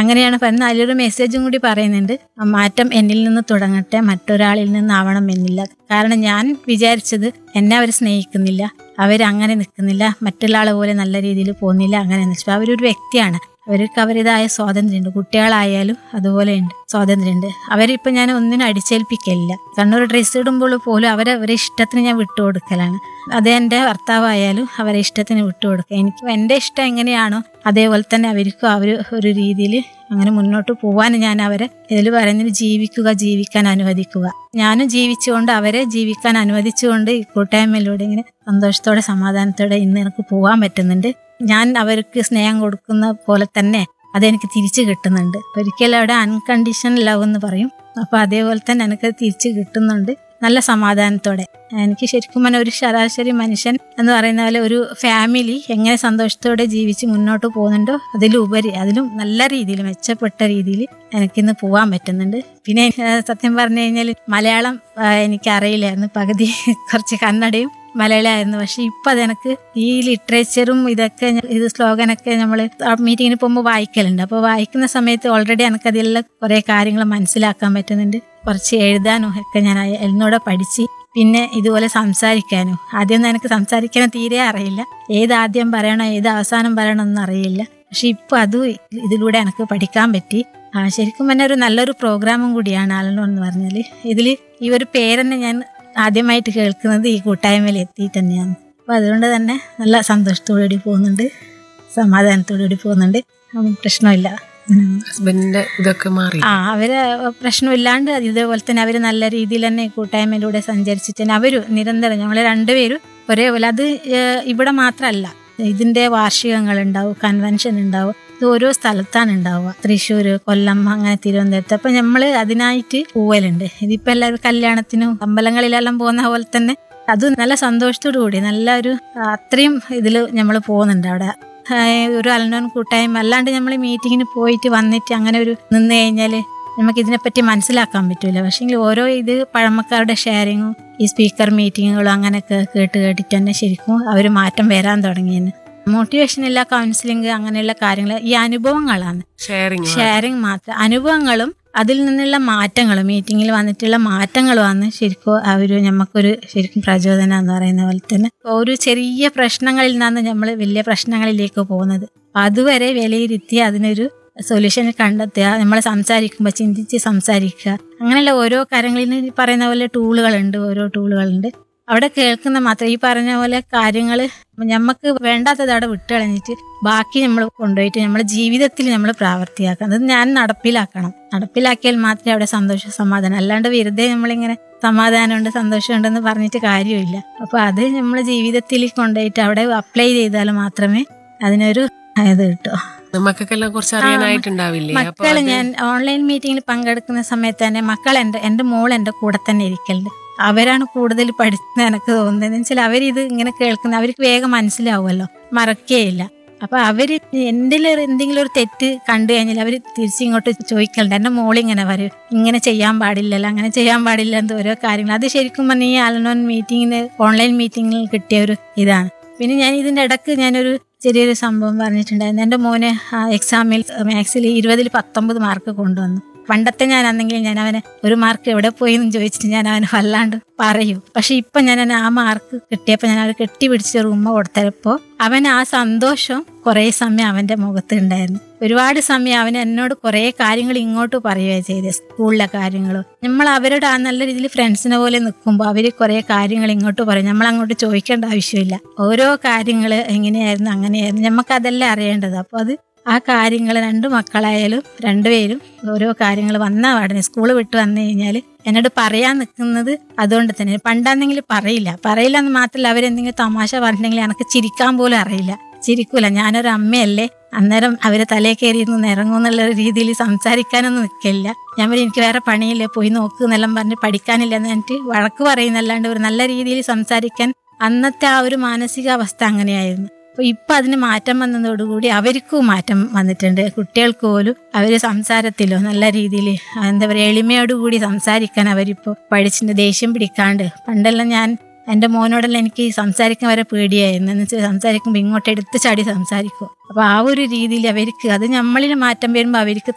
അങ്ങനെയാണ് പറയുന്നത് അതിലൊരു മെസ്സേജും കൂടി പറയുന്നുണ്ട് ആ മാറ്റം എന്നിൽ നിന്ന് തുടങ്ങട്ടെ മറ്റൊരാളിൽ നിന്നാവണം എന്നില്ല കാരണം ഞാൻ വിചാരിച്ചത് എന്നെ അവർ സ്നേഹിക്കുന്നില്ല അവരങ്ങനെ നിൽക്കുന്നില്ല മറ്റുള്ള ആളെ പോലെ നല്ല രീതിയിൽ പോകുന്നില്ല അങ്ങനെ വെച്ചാൽ അവരൊരു വ്യക്തിയാണ് അവർക്ക് അവരുടേതായ സ്വാതന്ത്ര്യമുണ്ട് കുട്ടികളായാലും അതുപോലെ ഉണ്ട് സ്വാതന്ത്ര്യമുണ്ട് അവരിപ്പോൾ ഞാൻ ഒന്നിനും അടിച്ചേൽപ്പിക്കലില്ല കണ്ണൂർ ഡ്രസ്സ് ഇടുമ്പോൾ പോലും അവരെ അവരെ ഇഷ്ടത്തിന് ഞാൻ വിട്ടുകൊടുക്കലാണ് അത് എൻ്റെ ഭർത്താവായാലും അവരെ ഇഷ്ടത്തിന് വിട്ടുകൊടുക്കുക എനിക്ക് എൻ്റെ ഇഷ്ടം എങ്ങനെയാണോ അതേപോലെ തന്നെ അവർക്കും അവർ ഒരു രീതിയിൽ അങ്ങനെ മുന്നോട്ട് പോകാൻ ഞാൻ അവരെ ഇതിൽ പറയുന്നത് ജീവിക്കുക ജീവിക്കാൻ അനുവദിക്കുക ഞാനും ജീവിച്ചുകൊണ്ട് അവരെ ജീവിക്കാൻ അനുവദിച്ചുകൊണ്ട് ഈ കൂട്ടായ്മയിലൂടെ ഇങ്ങനെ സന്തോഷത്തോടെ സമാധാനത്തോടെ ഇന്ന് എനിക്ക് പോകാൻ പറ്റുന്നുണ്ട് ഞാൻ അവർക്ക് സ്നേഹം കൊടുക്കുന്ന പോലെ തന്നെ അതെനിക്ക് തിരിച്ചു കിട്ടുന്നുണ്ട് ഒരിക്കലും അവിടെ അൺകണ്ടീഷൻ ലവ് എന്ന് പറയും അപ്പോൾ അതേപോലെ തന്നെ എനിക്ക് തിരിച്ചു കിട്ടുന്നുണ്ട് നല്ല സമാധാനത്തോടെ എനിക്ക് ശരിക്കും പറഞ്ഞാൽ ഒരു ശരാശരി മനുഷ്യൻ എന്ന് പറയുന്ന പോലെ ഒരു ഫാമിലി എങ്ങനെ സന്തോഷത്തോടെ ജീവിച്ച് മുന്നോട്ട് പോകുന്നുണ്ടോ അതിലുപരി അതിലും നല്ല രീതിയിൽ മെച്ചപ്പെട്ട രീതിയിൽ എനിക്കിന്ന് പോകാൻ പറ്റുന്നുണ്ട് പിന്നെ ഏഹ്, സത്യം പറഞ്ഞു കഴിഞ്ഞാൽ മലയാളം ആഹ്, എനിക്ക് അറിയില്ലായിരുന്നു പകുതി കുറച്ച് കന്നഡയും മലയാളമായിരുന്നു പക്ഷെ ഇപ്പം അതെനിക്ക് ഈ ലിറ്ററേച്ചറും ഇതൊക്കെ ഞ- ഇത് സ്ലോഗനൊക്കെ നമ്മൾ മീറ്റിങ്ങിന് പോകുമ്പോൾ വായിക്കലുണ്ട് അപ്പോൾ വായിക്കുന്ന സമയത്ത് ഓൾറെഡി എനിക്കതിലെല്ലാം കുറേ കാര്യങ്ങൾ മനസ്സിലാക്കാൻ പറ്റുന്നുണ്ട് കുറച്ച് എഴുതാനും ഒക്കെ ഞാൻ അയ- എന്നോട് പഠിച്ച് പിന്നെ ഇതുപോലെ സംസാരിക്കാനും ആദ്യമൊന്നും എനിക്ക് സംസാരിക്കാനും തീരെ അറിയില്ല ഏത് ആദ്യം പറയണോ ഏത് അവസാനം പറയണോ ഒന്നും അറിയില്ല പക്ഷെ ഇപ്പം അതും ഇതിലൂടെ എനിക്ക് പഠിക്കാൻ പറ്റി ആ ശരിക്കും പറഞ്ഞാൽ ഒരു നല്ലൊരു പ്രോഗ്രാമും കൂടിയാണ് ആലനോ എന്ന് പറഞ്ഞാൽ ഇതിൽ ഈ ഒരു പേരെന്നെ ഞാൻ ആദ്യമായിട്ട് കേൾക്കുന്നത് ഈ കൂട്ടായ്മയിൽ എത്തിയിട്ട് തന്നെയാണ് അപ്പോൾ അതുകൊണ്ട് തന്നെ നല്ല സന്തോഷത്തോടുകൂടി പോകുന്നുണ്ട് സമാധാനത്തോടുകൂടി പോകുന്നുണ്ട് ഉം, പ്രശ്നമില്ല ഉം. ഹസ്ബൻഡിന്റെ ഇതൊക്കെ മാറി ആ അവര് പ്രശ്നമില്ലാണ്ട് ഇതേപോലെ തന്നെ അവര് നല്ല രീതിയിൽ തന്നെ ഈ കൂട്ടായ്മയിലൂടെ സഞ്ചരിച്ചിട്ട് തന്നെ അവര് നിരന്തരം ഞങ്ങൾ രണ്ടുപേരും ഒരേപോലെ അത് ഏഹ്, ഇവിടെ മാത്രമല്ല ഇതിന്റെ വാർഷികങ്ങൾ ഉണ്ടാവും കൺവെൻഷൻ ഉണ്ടാവും ഇത് ഓരോ സ്ഥലത്താണ് ഉണ്ടാവുക തൃശ്ശൂർ കൊല്ലം അങ്ങനെ തിരുവനന്തപുരത്ത് അപ്പൊ നമ്മൾ അതിനായിട്ട് പോവലുണ്ട് ഇതിപ്പോ എല്ലാവരും കല്യാണത്തിനും അമ്പലങ്ങളിലെല്ലാം പോകുന്ന പോലെ തന്നെ അത് നല്ല സന്തോഷത്തോടു കൂടി നല്ല ഒരു അത്രയും ഇതിൽ നമ്മൾ പോകുന്നുണ്ട് അവിടെ ആഹ് ഒരു അലനോൻ കൂട്ടായ്മ അല്ലാണ്ട് നമ്മൾ മീറ്റിങ്ങിന് പോയിട്ട് വന്നിട്ട് അങ്ങനെ ഒരു നിന്ന് കഴിഞ്ഞാൽ നമുക്ക് ഇതിനെപ്പറ്റി മനസ്സിലാക്കാൻ പറ്റൂല പക്ഷേ ഓരോ ഇത് പഴമക്കാരുടെ ഷെയറിങ്ങും ഈ സ്പീക്കർ മീറ്റിങ്ങുകളും അങ്ങനെയൊക്കെ കേട്ട് കേട്ടിട്ട് തന്നെ ശരിക്കും അവർ മാറ്റം വരാൻ തുടങ്ങിയെന്ന് മോട്ടിവേഷൻ ഇല്ല കൗൺസിലിംഗ് അങ്ങനെയുള്ള കാര്യങ്ങൾ ഈ അനുഭവങ്ങളാണ് ഷെയറിങ് ഷെയറിങ് മാത്രം അനുഭവങ്ങളും അതിൽ നിന്നുള്ള മാറ്റങ്ങളും മീറ്റിങ്ങിൽ വന്നിട്ടുള്ള മാറ്റങ്ങളുമാണ് ശരിക്കും ആ ഒരു നമുക്കൊരു ശരിക്കും പ്രചോദനം എന്ന് പറയുന്ന പോലെ തന്നെ ഒരു ചെറിയ പ്രശ്നങ്ങളിൽ നിന്നാണ് നമ്മൾ വലിയ പ്രശ്നങ്ങളിലേക്ക് പോകുന്നത് അപ്പൊ അതുവരെ വിലയിരുത്തി അതിനൊരു സൊല്യൂഷൻ കണ്ടെത്തുക നമ്മൾ സംസാരിക്കുമ്പോൾ ചിന്തിച്ച് സംസാരിക്കുക അങ്ങനെയുള്ള ഓരോ കാര്യങ്ങളിൽ ഈ പറയുന്ന പോലെ ടൂളുകളുണ്ട് ഓരോ ടൂളുകളുണ്ട് അവിടെ കേൾക്കുന്ന മാത്രം ഈ പറഞ്ഞ പോലെ കാര്യങ്ങൾ നമുക്ക് വേണ്ടാത്തത് അവിടെ വിട്ടുകളഞ്ഞിട്ട് ബാക്കി നമ്മൾ കൊണ്ടുപോയിട്ട് നമ്മുടെ ജീവിതത്തിൽ നമ്മൾ പ്രാവർത്തിയാക്കണം അത് ഞാൻ നടപ്പിലാക്കണം നടപ്പിലാക്കിയാൽ മാത്രമേ അവിടെ സന്തോഷം സമാധാനം അല്ലാണ്ട് വെറുതെ നമ്മളിങ്ങനെ സമാധാനമുണ്ട് സന്തോഷമുണ്ടെന്ന് പറഞ്ഞിട്ട് കാര്യമില്ല അപ്പൊ അത് നമ്മൾ ജീവിതത്തിൽ കൊണ്ടുപോയിട്ട് അവിടെ അപ്ലൈ ചെയ്താൽ മാത്രമേ അതിനൊരു ഇത് കിട്ടൂ മക്കൾക്കെല്ലാം കുറച്ച് അറിയാനായിട്ടുണ്ടാവില്ലേ അപ്പൊ മക്കൾ ഞാൻ ഓൺലൈൻ മീറ്റിംഗിൽ പങ്കെടുക്കുന്ന സമയത്ത് തന്നെ മക്കൾ എൻ്റെ എൻ്റെ മോൾ എൻ്റെ കൂടെ തന്നെ ഇരിക്കലുണ്ട് അവരാണ് കൂടുതൽ പഠിച്ചത് എനിക്ക് തോന്നുന്നത് എന്ന് വെച്ചാൽ അവരിത് ഇങ്ങനെ കേൾക്കുന്ന അവർക്ക് വേഗം മനസ്സിലാവുമല്ലോ മറക്കുകയില്ല അപ്പൊ അവര് എൻ്റെ എന്തെങ്കിലും ഒരു തെറ്റ് കണ്ടു കഴിഞ്ഞാൽ അവർ തിരിച്ചിങ്ങോട്ട് ചോദിക്കലുണ്ട് എൻ്റെ മോളിങ്ങനെ പറയും ഇങ്ങനെ ചെയ്യാൻ പാടില്ലല്ലോ അങ്ങനെ ചെയ്യാൻ പാടില്ല എന്ന് ഓരോ കാര്യങ്ങൾ അത് ശരിക്കും പറഞ്ഞാൽ ഈ അലനോൻ മീറ്റിങ്ങിന് ഓൺലൈൻ മീറ്റിങ്ങിൽ കിട്ടിയ ഒരു ഇതാണ് പിന്നെ ഞാൻ ഇതിൻ്റെ ഇടക്ക് ഞാനൊരു ചെറിയൊരു സംഭവം പറഞ്ഞിട്ടുണ്ടായിരുന്നു എൻ്റെ മോന് ആ എക്സാമിൽ മാത്സിൽ ഇരുപതിൽ പത്തൊമ്പത് മാർക്ക് കൊണ്ടുവന്നു പണ്ടത്തെ ഞാൻ അന്നെങ്കിൽ ഞാൻ അവനെ ഒരു മാർക്ക് എവിടെ പോയി എന്ന് ചോദിച്ചിട്ട് ഞാൻ അവന് വല്ലാണ്ട് പറയും പക്ഷെ ഇപ്പൊ ഞാൻ അവന് ആ മാർക്ക് കിട്ടിയപ്പോൾ ഞാൻ അവർ കെട്ടിപ്പിടിച്ച് റൂമ കൊടുത്തപ്പോൾ അവൻ ആ സന്തോഷം കുറേ സമയം അവന്റെ മുഖത്ത് ഉണ്ടായിരുന്നു ഒരുപാട് സമയം അവൻ എന്നോട് കുറേ കാര്യങ്ങൾ ഇങ്ങോട്ട് പറയുകയാണ് ചെയ്തത് സ്കൂളിലെ കാര്യങ്ങൾ നമ്മൾ അവരോട് ആ നല്ല രീതിയിൽ ഫ്രണ്ട്സിനെ പോലെ നിൽക്കുമ്പോൾ അവർ കുറേ കാര്യങ്ങൾ ഇങ്ങോട്ട് പറയും നമ്മൾ അങ്ങോട്ട് ചോദിക്കേണ്ട ആവശ്യമില്ല ഓരോ കാര്യങ്ങൾ എങ്ങനെയായിരുന്നു അങ്ങനെയായിരുന്നു നമുക്ക് അതെല്ലാം അറിയേണ്ടത് അപ്പോൾ അത് ആ കാര്യങ്ങൾ രണ്ട് മക്കളായാലും രണ്ടുപേരും ഓരോ കാര്യങ്ങൾ വന്ന പാടിന് സ്കൂൾ വിട്ട് വന്നു കഴിഞ്ഞാൽ എന്നോട് പറയാൻ നിൽക്കുന്നത് അതുകൊണ്ട് തന്നെ പണ്ടാന്നെങ്കിൽ പറയില്ല പറയില്ല എന്ന് മാത്രമല്ല അവരെന്തെങ്കിലും തമാശ പറഞ്ഞിട്ടുണ്ടെങ്കിൽ എനിക്ക് ചിരിക്കാൻ പോലും അറിയില്ല ചിരിക്കൂല ഞാനൊരു അമ്മയല്ലേ അന്നേരം അവരെ തലേ കയറി ഇരുന്ന് ഇറങ്ങും എന്നുള്ള രീതിയിൽ സംസാരിക്കാനൊന്നും നിൽക്കില്ല ഞാൻ പറയും എനിക്ക് വേറെ പണിയില്ല പോയി നോക്ക് എന്നെല്ലാം പറഞ്ഞ് പഠിക്കാനില്ല എന്ന് പറഞ്ഞിട്ട് വഴക്ക് പറയുന്നല്ലാണ്ട് ഒരു നല്ല രീതിയിൽ സംസാരിക്കാൻ അന്നത്തെ ആ ഒരു മാനസികാവസ്ഥ അങ്ങനെയായിരുന്നു അപ്പൊ ഇപ്പൊ അതിന് മാറ്റം വന്നതോടുകൂടി അവർക്കും മാറ്റം വന്നിട്ടുണ്ട് കുട്ടികൾക്ക് പോലും അവര് സംസാരത്തിലോ നല്ല രീതിയിൽ എന്താ പറയുക എളിമയോടുകൂടി സംസാരിക്കാൻ അവരിപ്പോ പഠിച്ചിട്ട് ദേഷ്യം പിടിക്കാണ്ട് പണ്ടെല്ലാം ഞാൻ എൻ്റെ മോനോടെല്ലാം എനിക്ക് സംസാരിക്കാൻ വരെ പേടിയായിരുന്നു എന്ന് വെച്ചാൽ സംസാരിക്കുമ്പോൾ ഇങ്ങോട്ട് എടുത്ത് ചാടി സംസാരിക്കും അപ്പോൾ ആ ഒരു രീതിയിൽ അവർക്ക് അത് നമ്മളിൽ മാറ്റം വരുമ്പോൾ അവർക്ക്